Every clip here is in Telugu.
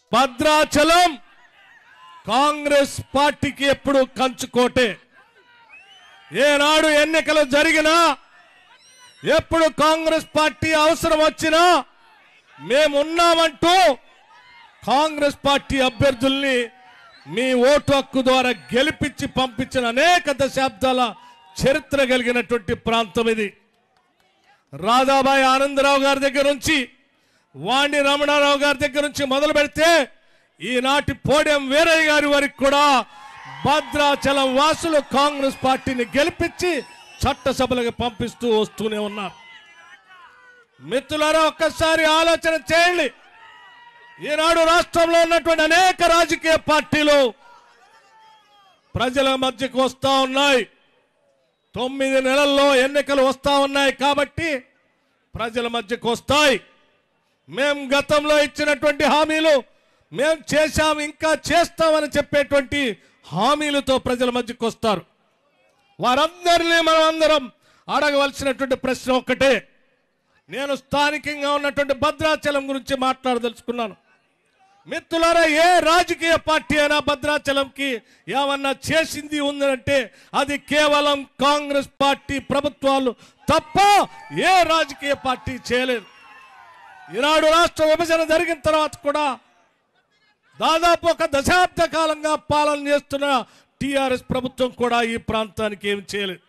భద్రాచలం కాంగ్రెస్ పార్టీకి ఎప్పుడు కంచుకోటే ఏనాడు ఎన్నికలు జరిగినా ఎప్పుడు కాంగ్రెస్ పార్టీ అవసరం వచ్చినా మేమున్నామంటూ కాంగ్రెస్ పార్టీ అభ్యర్థుల్ని మీ ఓటు హక్కు ద్వారా గెలిపించి పంపించిన అనేక దశాబ్దాల చరిత్ర కలిగినటువంటి ప్రాంతం ఇది రాధాబాయి ఆనందరావు గారి దగ్గర నుంచి వాణి రమణారావు గారి దగ్గర నుంచి మొదలు పెడితే ఈనాటి పోడియం వీరయ్య గారి వరకు కూడా భద్రాచలం వాసులు కాంగ్రెస్ పార్టీని గెలిపించి చట్టసభలకు పంపిస్తూ వస్తూనే ఉన్నారు మిత్రులారా ఒక్కసారి ఆలోచన చేయండి ఈనాడు రాష్ట్రంలో ఉన్నటువంటి అనేక రాజకీయ పార్టీలు ప్రజల మధ్యకు వస్తా ఉన్నాయి తొమ్మిది నెలల్లో ఎన్నికలు వస్తా ఉన్నాయి కాబట్టి ప్రజల మధ్యకు వస్తాయి మేం గతంలో ఇచ్చినటువంటి హామీలు మేం చేశాం ఇంకా చేస్తామని చెప్పేటువంటి హామీలతో ప్రజల మధ్యకు వస్తారు వారందరినీ మనం అందరం అడగవలసినటువంటి ప్రశ్న ఒక్కటే నేను స్థానికంగా ఉన్నటువంటి భద్రాచలం గురించి మాట్లాడదలుచుకున్నాను మిత్రులారా ఏ రాజకీయ పార్టీ అయినా భద్రాచలంకి ఏమన్నా చేసింది ఉందంటే అది కేవలం కాంగ్రెస్ పార్టీ ప్రభుత్వాలు తప్ప ఏ రాజకీయ పార్టీ చేయలేదు ఈనాడు రాష్ట్ర విభజన జరిగిన తర్వాత కూడా దాదాపు ఒక దశాబ్ద కాలంగా పాలన చేస్తున్న టిఆర్ఎస్ ప్రభుత్వం కూడా ఈ ప్రాంతానికి ఏమి చేయలేదు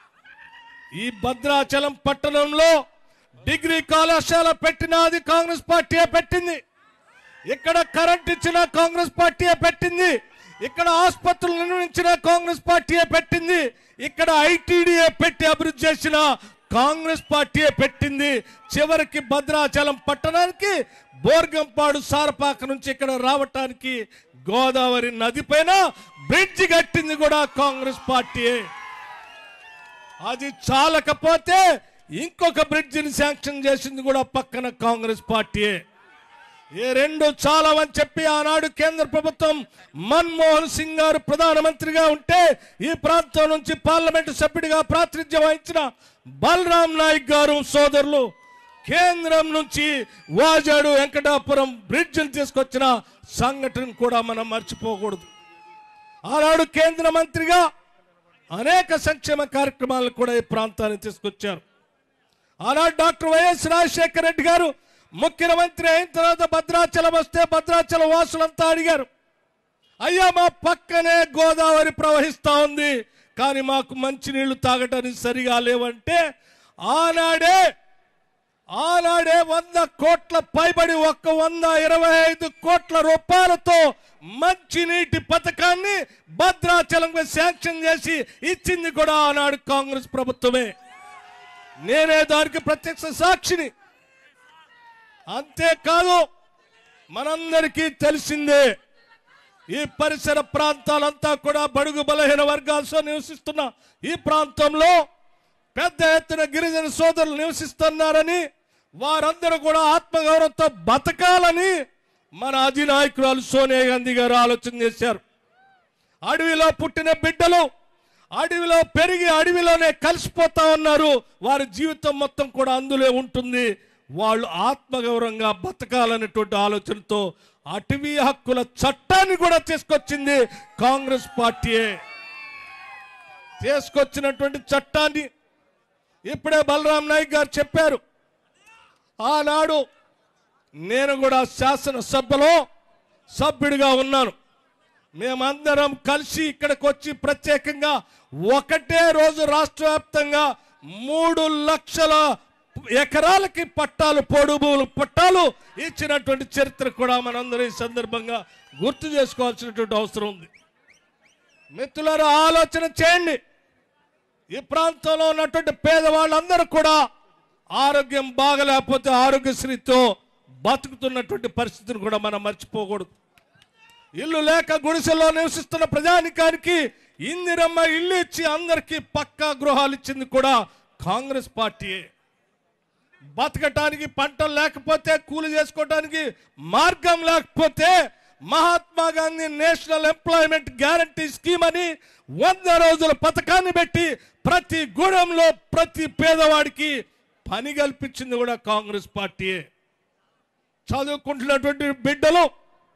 ఈ భద్రాచలం పట్టణంలో డిగ్రీ కళాశాల పెట్టిన అది కాంగ్రెస్ పార్టీయే పెట్టింది ఇక్కడ కరెంట్ ఇచ్చిన కాంగ్రెస్ పార్టీయే పెట్టింది ఇక్కడ ఆసుపత్రులు నిర్మించిన కాంగ్రెస్ పార్టీయే పెట్టింది ఇక్కడ ఐటీడీఏ పెట్టి అభివృద్ధి చేసిన కాంగ్రెస్ పార్టీయే పెట్టింది చివరికి భద్రాచలం పట్టణానికి బోర్గంపాడు సారపాక నుంచి ఇక్కడ రావటానికి గోదావరి నది పైన బ్రిడ్జి కట్టింది కూడా కాంగ్రెస్ పార్టీయే అది చాలకపోతే ఇంకొక బ్రిడ్జిని శాంక్షన్ చేసింది కూడా పక్కన కాంగ్రెస్ పార్టీయే ఈ రెండు చాలవని చెప్పి ఆనాడు కేంద్ర ప్రభుత్వం మన్మోహన్ సింగ్ గారు ప్రధానమంత్రిగా ఉంటే ఈ ప్రాంతం నుంచి పార్లమెంటు సభ్యుడిగా ప్రాతినిధ్యం వహించిన బలరాం నాయక్ గారు సోదరులు కేంద్రం నుంచి వాజాడు వెంకటాపురం బ్రిడ్జిని తీసుకొచ్చిన సంఘటన కూడా మనం మర్చిపోకూడదు ఆనాడు కేంద్ర మంత్రిగా అనేక సంక్షేమ కార్యక్రమాలను కూడా ఈ ప్రాంతానికి తీసుకొచ్చారు ఆనాడు డాక్టర్ వైఎస్ రాజశేఖర రెడ్డి గారు ముఖ్యమంత్రి అయిన తర్వాత భద్రాచలం వస్తే భద్రాచలం వాసులంతా అడిగారు అయ్యా మా పక్కనే గోదావరి ప్రవహిస్తా ఉంది కానీ మాకు మంచినీళ్లు తాగటానికి సరిగా లేవంటే ఆనాడే ఆనాడే వంద కోట్ల పైబడి ఒక్క వంద ఇరవై ఐదు కోట్ల రూపాయలతో మంచినీటి పథకాన్ని భద్రాచలం శాంక్షన్ చేసి ఇచ్చింది కూడా ఆనాడు కాంగ్రెస్ ప్రభుత్వమే నేనే దానికి ప్రత్యక్ష సాక్షిని అంతేకాదు మనందరికీ తెలిసిందే ఈ పరిసర ప్రాంతాలంతా కూడా బడుగు బలహీన వర్గాలతో నివసిస్తున్న ఈ ప్రాంతంలో పెద్ద ఎత్తున గిరిజన సోదరులు నివసిస్తున్నారని వారందరూ కూడా ఆత్మగౌరవంతో బతకాలని మన అధినాయకురాలు సోనియా గాంధీ గారు ఆలోచన చేశారు అడవిలో పుట్టిన బిడ్డలు అడవిలో పెరిగి అడవిలోనే కలిసిపోతా ఉన్నారు వారి జీవితం మొత్తం కూడా అందులో ఉంటుంది వాళ్ళు ఆత్మగౌరవంగా బతకాలనేటువంటి ఆలోచనతో అటవీ హక్కుల చట్టాన్ని కూడా తీసుకొచ్చింది కాంగ్రెస్ పార్టీయే తీసుకొచ్చినటువంటి చట్టాన్ని ఇప్పుడే బలరాం నాయక్ గారు చెప్పారు ఆనాడు నేను కూడా శాసనసభలో సభ్యుడిగా ఉన్నాను మేమందరం కలిసి ఇక్కడికి వచ్చి ప్రత్యేకంగా ఒకటే రోజు రాష్ట్ర వ్యాప్తంగా మూడు లక్షల ఎకరాలకి పట్టాలు పొడు భూములు పట్టాలు ఇచ్చినటువంటి చరిత్ర కూడా మనందరం ఈ సందర్భంగా గుర్తు చేసుకోవాల్సినటువంటి అవసరం ఉంది మిత్రులారా ఆలోచన చేయండి ఈ ప్రాంతంలో ఉన్నటువంటి పేదవాళ్ళందరూ కూడా ఆరోగ్యం బాగలేకపోతే ఆరోగ్యశ్రీతో బతుకుతున్నటువంటి పరిస్థితిని కూడా మనం మర్చిపోకూడదు ఇల్లు లేక గుడిసెలో నివసిస్తున్న ప్రజానికానికి ఇందిరమ్మ ఇల్లు ఇచ్చి అందరికీ పక్కా గృహాలు ఇచ్చింది కూడా కాంగ్రెస్ పార్టీయే బతకటానికి పంటలు లేకపోతే కూలి చేసుకోవటానికి మార్గం లేకపోతే Mahatma Gandhi national employment guarantee scheme అని వంద రోజుల పథకాన్ని పెట్టి ప్రతి గూడెంలో ప్రతి పేదవాడికి పని కల్పించింది కూడా కాంగ్రెస్ పార్టీయే చదువుకుంటున్నటువంటి బిడ్డలు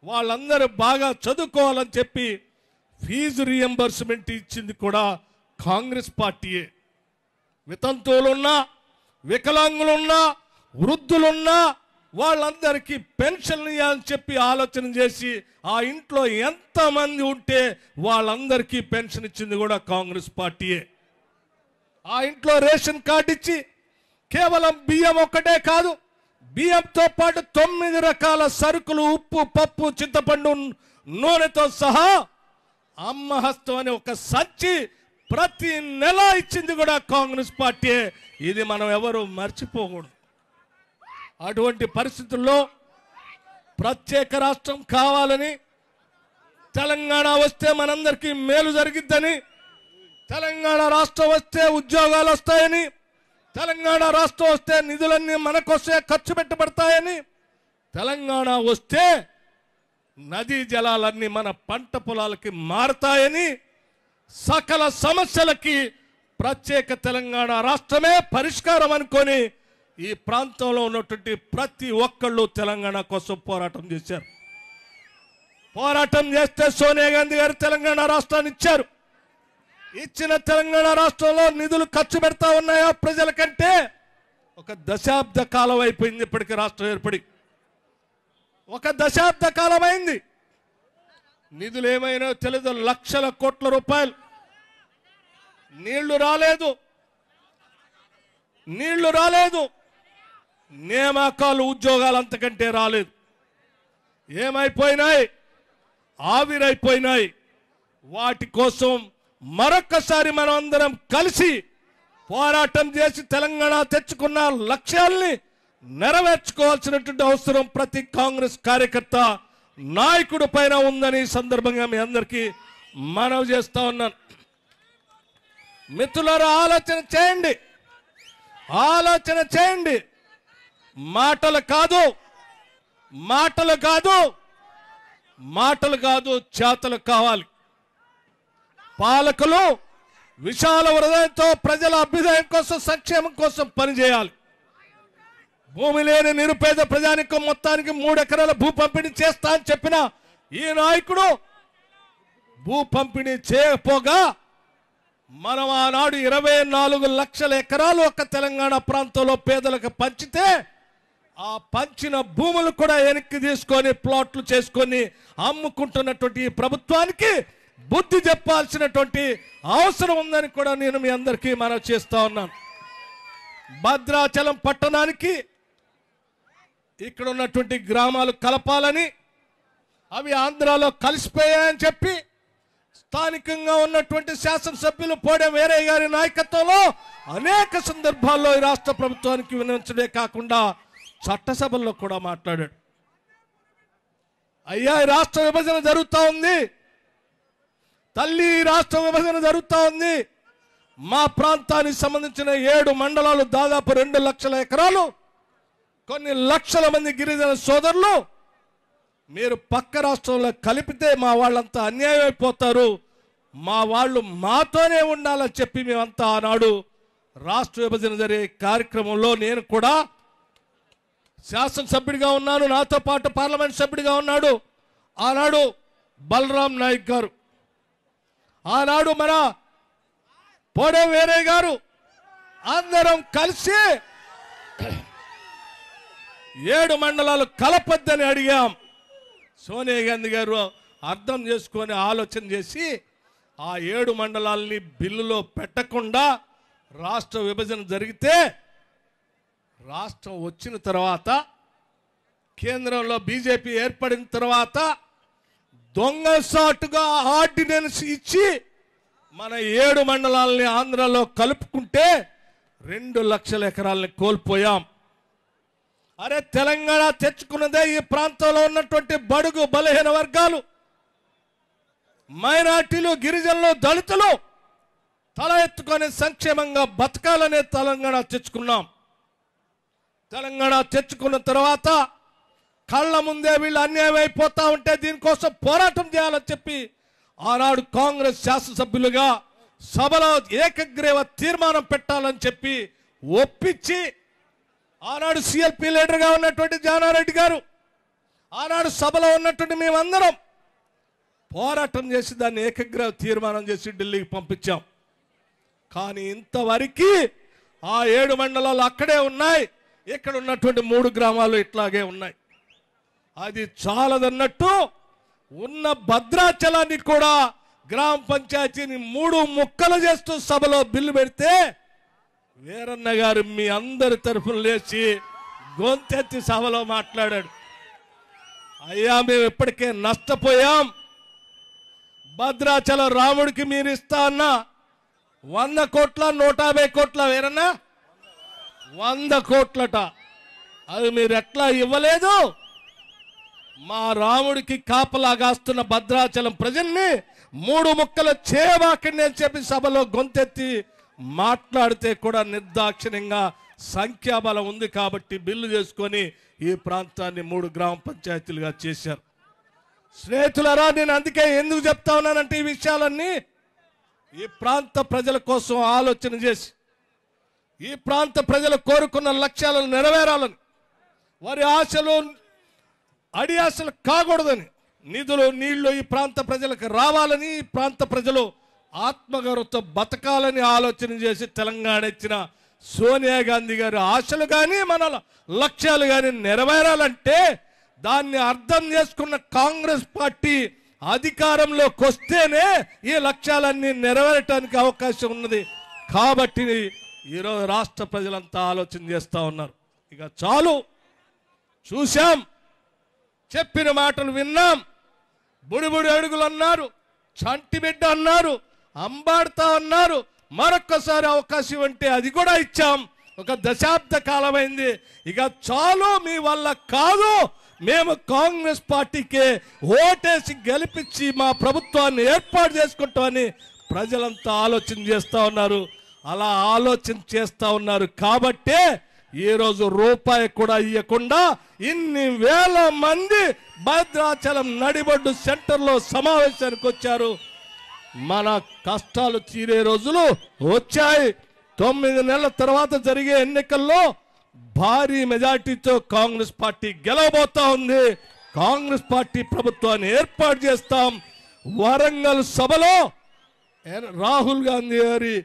వాళ్ళందరూ బాగా చదువుకోవాలని చెప్పి ఫీజు రియంబర్స్మెంట్ ఇచ్చింది కూడా కాంగ్రెస్ పార్టీయే వితంతువులున్నా వికలాంగులున్నా వృద్ధులున్నా వాళ్ళందరికీ పెన్షన్ ఇవ్వాలని చెప్పి ఆలోచన చేసి ఆ ఇంట్లో ఎంతమంది ఉంటే వాళ్ళందరికీ పెన్షన్ ఇచ్చింది కూడా కాంగ్రెస్ పార్టీయే ఆ ఇంట్లో రేషన్ కార్డు ఇచ్చి కేవలం బియ్యం ఒక్కటే కాదు బియ్యంతో పాటు తొమ్మిది రకాల సరుకులు ఉప్పు పప్పు చింతపండు నూనెతో సహా అమ్మ హస్తం అనే ఒక సంచి ప్రతి నెల ఇచ్చింది కూడా కాంగ్రెస్ పార్టీ ఇది మనం ఎవరు మర్చిపోకూడదు అటువంటి పరిస్థితుల్లో ప్రత్యేక రాష్ట్రం కావాలని తెలంగాణ వస్తే మనందరికీ మేలు జరిగిద్దని తెలంగాణ రాష్ట్రం వస్తే ఉద్యోగాలు వస్తాయని తెలంగాణ రాష్ట్రం వస్తే నిధులన్నీ మనకొస్తే ఖర్చు పెట్టబడతాయని తెలంగాణ వస్తే నదీ జలాలన్నీ మన పంట పొలాలకి మారతాయని సకల సమస్యలకి ప్రత్యేక తెలంగాణ రాష్ట్రమే పరిష్కారం అనుకొని ఈ ప్రాంతంలో ఉన్నటువంటి ప్రతి ఒక్కళ్ళు తెలంగాణ కోసం పోరాటం చేశారు పోరాటం చేస్తే సోనియా గాంధీ గారు తెలంగాణ రాష్ట్రాన్ని ఇచ్చారు ఇచ్చిన తెలంగాణ రాష్ట్రంలో నిధులు ఖర్చు పెడతా ఉన్నాయా ప్రజల కంటే ఒక దశాబ్ద కాలం అయిపోయింది ఇప్పటికి రాష్ట్రం ఏర్పడి ఒక దశాబ్ద కాలం అయింది నిధులు ఏమైనా తెలియదు లక్షల కోట్ల రూపాయలు నీళ్లు రాలేదు నీళ్లు రాలేదు నియామకాలు ఉద్యోగాలు అంతకంటే రాలేదు ఏమైపోయినాయి ఆవిరైపోయినాయి వాటి కోసం మరొక్కసారి మనం అందరం కలిసి పోరాటం చేసి తెలంగాణ తెచ్చుకున్న లక్ష్యాల్ని నెరవేర్చుకోవాల్సినటువంటి అవసరం ప్రతి కాంగ్రెస్ కార్యకర్త నాయకుడి పైన ఉందని ఈ సందర్భంగా మీ అందరికీ మనవి చేస్తా ఉన్నాను మిత్రులారా ఆలోచన చేయండి ఆలోచన చేయండి మాటలు కాదు మాటలు కాదు మాటలు కాదు చేతలు కావాలి పాలకులు విశాల హృదయంతో ప్రజల అభ్యుదయం కోసం సంక్షేమం కోసం పనిచేయాలి భూమి లేని నిరుపేద ప్రజానికం మొత్తానికి మూడు ఎకరాల భూ పంపిణీ చేస్తా అని చెప్పిన ఈ నాయకుడు భూ పంపిణీ చేయకపోగా మనం ఆనాడు ఇరవై నాలుగు లక్షల ఎకరాలు ఒక తెలంగాణ ప్రాంతంలో పేదలకు పంచితే ఆ పంచిన భూములు కూడా వెనక్కి తీసుకొని ప్లాట్లు చేసుకొని అమ్ముకుంటున్నటువంటి ఈ ప్రభుత్వానికి బుద్ధి చెప్పాల్సినటువంటి అవసరం ఉందని కూడా నేను మీ అందరికీ మనం చేస్తా ఉన్నాను భద్రాచలం పట్టణానికి ఇక్కడ ఉన్నటువంటి గ్రామాలు కలపాలని అవి ఆంధ్రాలో కలిసిపోయాయని చెప్పి స్థానికంగా ఉన్నటువంటి శాసనసభ్యులు పోడే వేరే గారి నాయకత్వంలో అనేక సందర్భాల్లో ఈ రాష్ట్ర ప్రభుత్వానికి వినియోగించడే కాకుండా చట్టసభల్లో కూడా మాట్లాడాడు అయ్యా ఈ రాష్ట్ర విభజన జరుగుతూ ఉంది తల్లి ఈ రాష్ట్ర విభజన జరుగుతూ ఉంది మా ప్రాంతానికి సంబంధించిన ఏడు మండలాలు దాదాపు రెండు లక్షల ఎకరాలు కొన్ని లక్షల మంది గిరిజన సోదరులు మీరు పక్క రాష్ట్రంలో కలిపితే మా వాళ్ళంతా అన్యాయం అయిపోతారు మా వాళ్ళు మాతోనే ఉండాలని చెప్పి మేమంతా ఆనాడు రాష్ట్ర విభజన జరిగే కార్యక్రమంలో నేను కూడా శాసనసభ్యుడిగా ఉన్నాను నాతో పాటు పార్లమెంట్ సభ్యుడిగా ఉన్నాడు ఆనాడు బలరాం నాయక్ గారు ఆనాడు మన పోడే వేరే గారు అందరం కలిసి ఏడు మండలాలు కలపద్దని అడిగాం సోనియా గాంధీ గారు అర్థం చేసుకొని ఆలోచన చేసి ఆ ఏడు మండలాల్ని బిల్లులో పెట్టకుండా రాష్ట్ర విభజన జరిగితే రాష్ట్రం వచ్చిన తర్వాత కేంద్రంలో బీజేపీ ఏర్పడిన తర్వాత దొంగసాటుగా ఆర్డినెన్స్ ఇచ్చి మన ఏడు మండలాలని ఆంధ్రలో కలుపుకుంటే రెండు లక్షల ఎకరాలని కోల్పోయాం అరే తెలంగాణ తెచ్చుకున్నదే ఈ ప్రాంతంలో ఉన్నటువంటి బడుగు బలహీన వర్గాలు మైనార్టీలు గిరిజనులు దళితులు తల ఎత్తుకొని సంక్షేమంగా బతకాలనే తెలంగాణ తెచ్చుకున్నాం తెలంగాణ తెచ్చుకున్న తర్వాత కళ్ళ ముందే వీళ్ళు అన్యాయం అయిపోతా ఉంటే దీనికోసం పోరాటం చేయాలని చెప్పి ఆనాడు కాంగ్రెస్ శాసనసభ్యులుగా సభలో ఏకగ్రీవ తీర్మానం పెట్టాలని చెప్పి ఒప్పించి ఆనాడు సిఎల్పి లీడర్గా ఉన్నటువంటి జానారెడ్డి గారు ఆనాడు సభలో ఉన్నటువంటి మేమందరం పోరాటం చేసి దాన్ని ఏకగ్రహ తీర్మానం చేసి ఢిల్లీకి పంపించాం కానీ ఇంతవరకు ఆ ఏడు మండలాలు అక్కడే ఉన్నాయి ఇక్కడ ఉన్నటువంటి మూడు గ్రామాలు ఇట్లాగే ఉన్నాయి అది చాలదన్నట్టు ఉన్న భద్రాచలాన్ని కూడా గ్రామ పంచాయతీని మూడు ముక్కలు చేస్తూ సభలో బిల్లు పెడితే వీరన్న గారు మీ అందరి తరఫున లేచి గొంతెత్తి సభలో మాట్లాడాడు అయ్యా మేము ఇప్పటికే నష్టపోయాం భద్రాచలం రాముడికి మీరు ఇస్తా అన్న వంద కోట్ల నూట యాభై కోట్ల వేరన్నా వంద కోట్లట అది మీరు ఎట్లా ఇవ్వలేదు మా రాముడికి కాపలా కాస్తున్న భద్రాచలం ప్రజల్ని మూడు ముక్కలు చేయబాకండి అని చెప్పి సభలో గొంతెత్తి మాట్లాడితే కూడా నిర్దాక్షిణ్యంగా సంఖ్యాబలం ఉంది కాబట్టి బిల్లు చేసుకొని ఈ ప్రాంతాన్ని మూడు గ్రామ పంచాయతీలుగా చేశారు స్నేహితులరా నేను అందుకే ఎందుకు చెప్తా ఉన్నానంటే ఈ విషయాలన్నీ ఈ ప్రాంత ప్రజల కోసం ఆలోచన చేసి ఈ ప్రాంత ప్రజలు కోరుకున్న లక్ష్యాలను నెరవేరాలని వారి ఆశలు అడి ఆశలు కాకూడదని నిధులు నీళ్లు ఈ ప్రాంత ప్రజలకు రావాలని ఈ ప్రాంత ప్రజలు ఆత్మగౌరవతో బతకాలని ఆలోచన చేసి తెలంగాణ ఇచ్చిన సోనియా గాంధీ గారి ఆశలు కానీ మన లక్ష్యాలు కానీ నెరవేరాలంటే దాన్ని అర్థం చేసుకున్న కాంగ్రెస్ పార్టీ అధికారంలోకి వస్తేనే ఈ లక్ష్యాలన్నీ నెరవేరటానికి అవకాశం ఉన్నది కాబట్టి ఈరోజు రాష్ట్ర ప్రజలంతా ఆలోచన చేస్తూ ఉన్నారు ఇక చాలు చూశాం చెప్పిన మాటలు విన్నాం బుడిబుడి అడుగులు అన్నారు చంటి బిడ్డ అన్నారు అంబాడుతా అన్నారు మరొక్కసారి అవకాశం అంటే అది కూడా ఇచ్చాం ఒక దశాబ్ద కాలమైంది ఇక చాలు మీ వల్ల కాదు మేము కాంగ్రెస్ పార్టీకే ఓటేసి గెలిపించి మా ప్రభుత్వాన్ని ఏర్పాటు చేసుకుంటామని ప్రజలంతా ఆలోచన చేస్తా ఉన్నారు అలా ఆలోచన చేస్తా ఉన్నారు కాబట్టే ఈ రోజు రూపాయి కూడా ఇవ్వకుండా ఇన్ని వేల మంది భద్రాచలం నడిబొడ్డు సెంటర్లో సమావేశానికి వచ్చారు మన కష్టాలు తీరే రోజులు వచ్చాయి తొమ్మిది నెలల తర్వాత జరిగే ఎన్నికల్లో భారీ మెజార్టీతో కాంగ్రెస్ పార్టీ గెలవబోతా ఉంది కాంగ్రెస్ పార్టీ ప్రభుత్వాన్ని ఏర్పాటు చేస్తాం వరంగల్ సభలో రాహుల్ గాంధీ గారి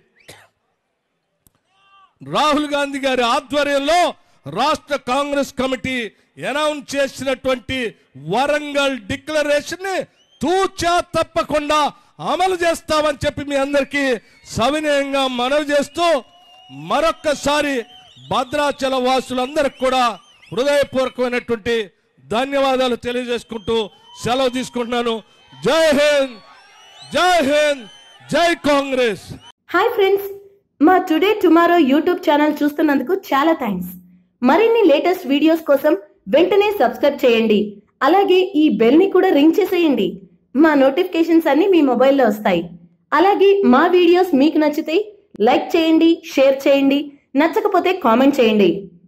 రాహుల్ గాంధీ గారి ఆధ్వర్యంలో రాష్ట్ర కాంగ్రెస్ కమిటీ అనౌన్స్ చేసినటువంటి వరంగల్ డిక్లరేషన్ ని తూచా తప్పకుండా అమలు చేస్తామని చెప్పి మీ అందరికీ సవినయంగా మనవి చేస్తూ మరొక్కసారి భద్రాచల వాసులందరికి కూడా హృదయపూర్వకమైనటువంటి ధన్యవాదాలు తెలియజేసుకుంటూ సెలవు తీసుకుంటున్నాను జై హింద్ జై హింద్ జై కాంగ్రెస్ హాయ్ ఫ్రెండ్స్ మా టుడే టుమారో యూట్యూబ్ ఛానల్ చూస్తున్నందుకు చాలా థ్యాంక్స్ మరిన్ని లేటెస్ట్ వీడియోస్ కోసం వెంటనే సబ్స్క్రైబ్ చేయండి అలాగే ఈ బెల్ ని కూడా రింగ్ చేసేయండి మా నోటిఫికేషన్స్ అన్ని మీ మొబైల్లో వస్తాయి అలాగే మా వీడియోస్ మీకు నచ్చితే లైక్ చేయండి షేర్ చేయండి నచ్చకపోతే కామెంట్ చేయండి